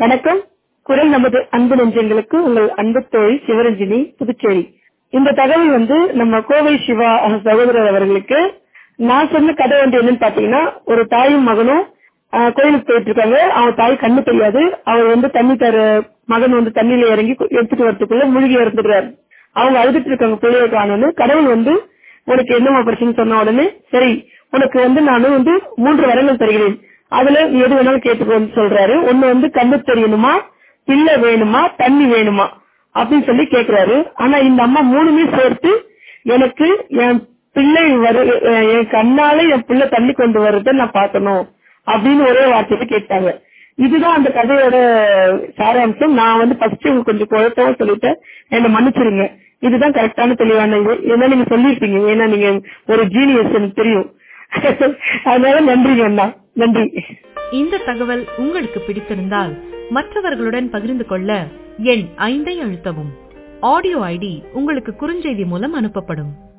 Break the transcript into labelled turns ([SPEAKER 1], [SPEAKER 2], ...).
[SPEAKER 1] வணக்கம் குரல் நமது அன்பு நெஞ்சங்களுக்கு உங்கள் அன்பு தோழி சிவரஞ்சினி புதுச்சேரி இந்த தகவல் வந்து நம்ம கோவை சிவா சகோதரர் அவர்களுக்கு நான் சொன்ன கதை வந்து என்னன்னு பாத்தீங்கன்னா ஒரு தாயும் மகனும் ஆஹ், கோயிலுக்கு போயிட்டு இருக்காங்க அவங்க தாய் கண்ணு தெரியாது அவர் வந்து தண்ணி தர மகன் வந்து தண்ணியில இறங்கி கு- எடுத்துட்டு வரதுக்குள்ள மூழ்கி இறந்துடுறாரு அவங்க அழுதுட்டு இருக்காங்க பிள்ளைய காணும்னு கடவுள் வந்து உனக்கு என்னமா பிரச்சனை சொன்ன உடனே சரி உனக்கு வந்து நான் வந்து மூன்று வரங்கள் தருகிறேன் அதுல நீ எது வேணாலும் கேட்டுக்கோன்னு சொல்றாரு ஒண்ணு வந்து கண்ணு தெரியணுமா பிள்ளை வேணுமா தண்ணி வேணுமா அப்படின்னு சொல்லி கேக்குறாரு ஆனா இந்த அம்மா மூணுமே சேர்த்து எனக்கு என் பிள்ளை வரு அஹ் என் கண்ணால என் பிள்ளை தண்ணி கொண்டு வருதை நான் பார்க்கணும் அப்படின்னு ஒரே வார்த்தையில கேட்டாங்க இதுதான் அந்த கதையோட சாராம்சம் நான் வந்து ஃபர்ஸ்ட் உங்களுக்கு கொஞ்சம் குழப்பமா சொல்லிட்டேன் என்ன மன்னிச்சிருங்க இதுதான் கரெக்டான தெளிவான இது ஏன்னா நீங்க சொல்லிருப்பீங்க ஏன்னா நீங்க ஒரு ஜீனியஸ் எனக்கு தெரியும் அதனால நன்றிங்க அண்ணா நன்றி
[SPEAKER 2] இந்த தகவல் உங்களுக்கு பிடித்திருந்தால் மற்றவர்களுடன் பகிர்ந்து கொள்ள எண் ஐந்தை அழுத்தவும் ஆடியோ ஐடி உங்களுக்கு குறுஞ்செய்தி மூலம் அனுப்பப்படும்